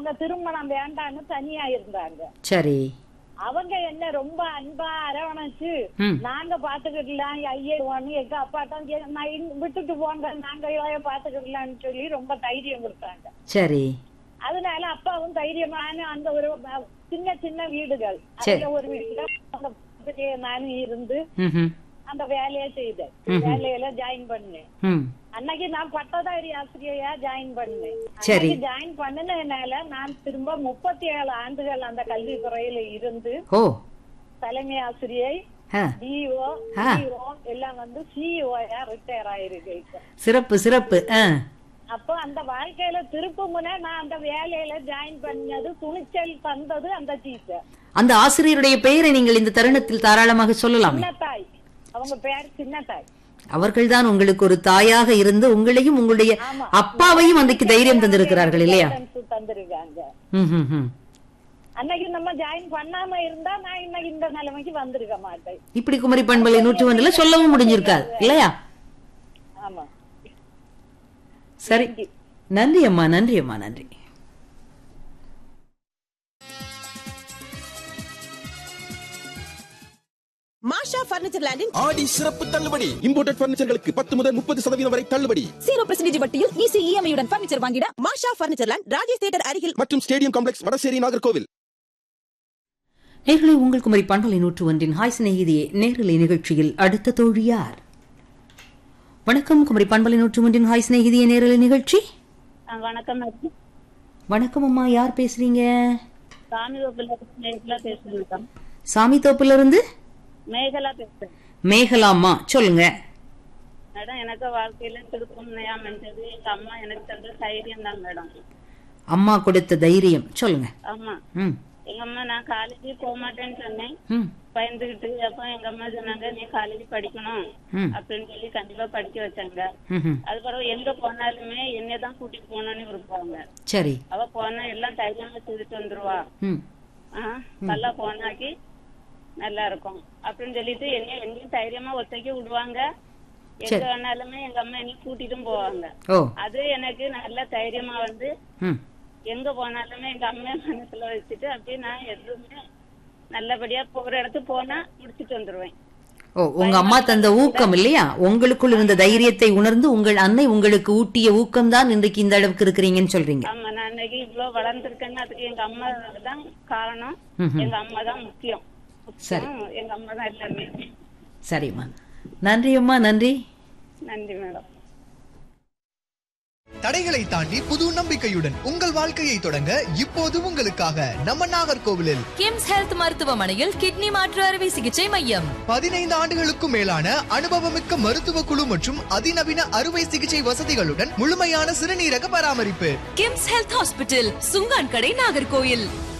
அவங்க திருமணம் வேண்டான்னு தனியா இருந்தாங்க சரி அவங்க என்ன ரொம்ப அன்பா அரவணைச்சு ம். நாங்க பாத்துக்கிடலாம் ஐயவான்னு எங்க அப்பாட்டம் கே- நான் இங்க விட்டுட்டு போங்க நாங்க பாத்துக்கிடலாம்னு சொல்லி ரொம்ப தைரியம் கொடுத்தாங்க சரி அதனால அப்பாவும் தைரியமான அந்த ஒரு அஹ், சின்ன சின்ன வீடுகள் சரி. அந்த ஒரு வீட்டுல அந்த பக்கத்துலயே நானும் இருந்து ம்ஹும். அந்த வேலையை செய்தேன் வேலையில ஜாயின் பண்ணேன் ம் அன்னைக்கு நான் பட்டதாரி ஆசிரியையா ஜாயின் பண்ணேன் சரி. அன்னைக்கு ஜாயின் பண்ணினதுனால நான் திரும்ப முப்பத்தி ஏழு ஆண்டுகள் அந்த கல்வித்துறையில இருந்து ஓ தலைமை ஆசிரியை ஆ டிஓ ஆ. சிஓ எல்லாம் வந்து சிஇஓயா ரிட்டையர் ஆயிருக்கு இப்ப சிறப்பு சிறப்பு ஆ அப்போ அந்த வாழ்க்கையில திருப்பு முனை நான் அந்த வேலையில ஜாயின் பண்ணது துணிச்சல் தந்தது அந்த டீச்சர் அந்த ஆசிரியருடைய பெயரை நீங்கள் இந்த தருணத்தில் தாராளமாக சொல்லலாமே சின்னத்தாய் அவங்க பேர் சின்னத்தாய் அவர்கள்தான் உங்களுக்கு ஒரு தாயாக இருந்து உங்களையும் உங்களுடைய ஆமா. அப்பாவையும் அன்றைக்கு தைரியம் தந்திருக்கிறார்கள் இல்லையா guidance தந்திருக்காங்க ம், ம், ம். அன்னைக்கு நம்ம ஜாயின் பண்ணாம இருந்தா நான் இன்னைக்கு இந்த நிலைமைக்கு வந்திருக்க மாட்டேன் இப்படி குமரி பண்பலை நூற்று ஒன்றுல சொல்லவும் முடிஞ்சிருக்காது இல்லையா ஆமா சரி நன்றி அம்மா நன்றி அம்மா நன்றி மாஷா பர்னிச்சர் லேண்டின் ஆடி சிறப்பு தள்ளுபடி இம்போர்ட்டட் பர்னிச்சர்களுக்கு பத்து முதல் முப்பது சதவீதம் வரை தள்ளுபடி ஜீரோ பர்சன்டேஜ் வட்டியில் ஈஸி இஎம்ஐயுடன் பர்னிச்சர் வாங்கிட Masha furniture land Rajesh theatre அருகில் மற்றும் ஸ்டேடியம் காம்ப்ளெக்ஸ் வடசேரி நாகர்கோவில் நேர்களை உங்கள் குமரி பண்பலை நூற்று ஒன்றின் ஹாய் சிநேகிதியே நேரலை நிகழ்ச்சியில் அடுத்த தோழியார் வணக்கம் குமரி பண்பலை நூற்று ஒன்றின் ஹாய் சிநேகிதியே நேரலை நிகழ்ச்சி வணக்கம் மேடம் வணக்கம் அம்மா யார் பேசுறீங்க சாமி கோப்பில மேகலா பேசுறேன் சாமி தோப்புல இருந்து மேகலா பேசுறேன் மேகலா அம்மா சொல்லுங்க மேடம் எனக்கு வாழ்க்கையில திருப்பம் அமைஞ்சது எங்க அம்மா எனக்கு தந்த தைரியம் தான் மேடம் அம்மா கொடுத்த தைரியம் சொல்லுங்க ஆமா ம் எங்க அம்மா நான் காலேஜ் போக மாட்டேன்னு சொன்னேன் ம் பயந்துகிட்டு அப்ப எங்க அம்மா சொன்னாங்க நீ காலேஜ் படிக்கணும் ம் அப்படின்னு சொல்லி கண்டிப்பா படிக்க வச்சாங்க ம், ம் அது பிறகு எங்க போனாலுமே என்னை தான் கூட்டிட்டு போகணும்னு விரும்புவாங்க சரி அவ போனா எல்லாம் தைரியமா செய்துட்டு வந்துருவா ம் ஆ, நல்லா போனாக்கி நல்லா இருக்கும் அப்படின்னு சொல்லிட்டு என்ன எங்கேயும் தைரியமா ஒத்தைக்கு விடுவாங்க எங்க வேணாலுமே எங்க அம்மா என்னையும் கூட்டிட்டும் போவாங்க ஓ அது எனக்கு நல்ல தைரியமா வந்து ம் எங்க போனாலுமே எங்க அம்மா மனசுல வச்சுட்டு அப்படியே நான் எதுவுமே நல்லபடியா போற இடத்துக்கு போனா முடிச்சிட்டு வந்துருவேன் ஓ உங்க அம்மா தந்த ஊக்கம் இல்லையா உங்களுக்குள் இருந்த தைரியத்தை உணர்ந்து உங்கள் அன்னை உங்களுக்கு ஊட்டிய ஊக்கம் தான் இன்றைக்கு இந்த அளவுக்கு இருக்கிறீங்கன்னு சொல்றீங்க ஆமா நான் இன்னைக்கு இவ்வளவு வளர்ந்துருக்கேன்னா அதுக்கு எங்க அம்மா தான் காரணம் எங்க அம்மா தான் முக்கியம் சரி. முக்கியம் எங்க அம்மா தான் எல்லாமே சரிம்மா நன்றி அம்மா நன்றி நன்றி மேடம் தடைகளை தாண்டி புது நம்பிக்கையுடன் உங்கள் வாழ்க்கையை தொடங்க இப்போது உங்களுக்காக நம்ம நாகர்கோவிலில் கிம்ஸ் ஹெல்த் மருத்துவமனையில் கிட்னி மாற்று அறுவை சிகிச்சை மையம் பதினைந்து ஆண்டுகளுக்கும் மேலான அனுபவமிக்க மருத்துவ குழு மற்றும் அதிநவீன அறுவை சிகிச்சை வசதிகளுடன் முழுமையான சிறுநீரக பராமரிப்பு கிம்ஸ் ஹெல்த் ஹாஸ்பிட்டல் சுங்கான் கடை நாகர்கோயில்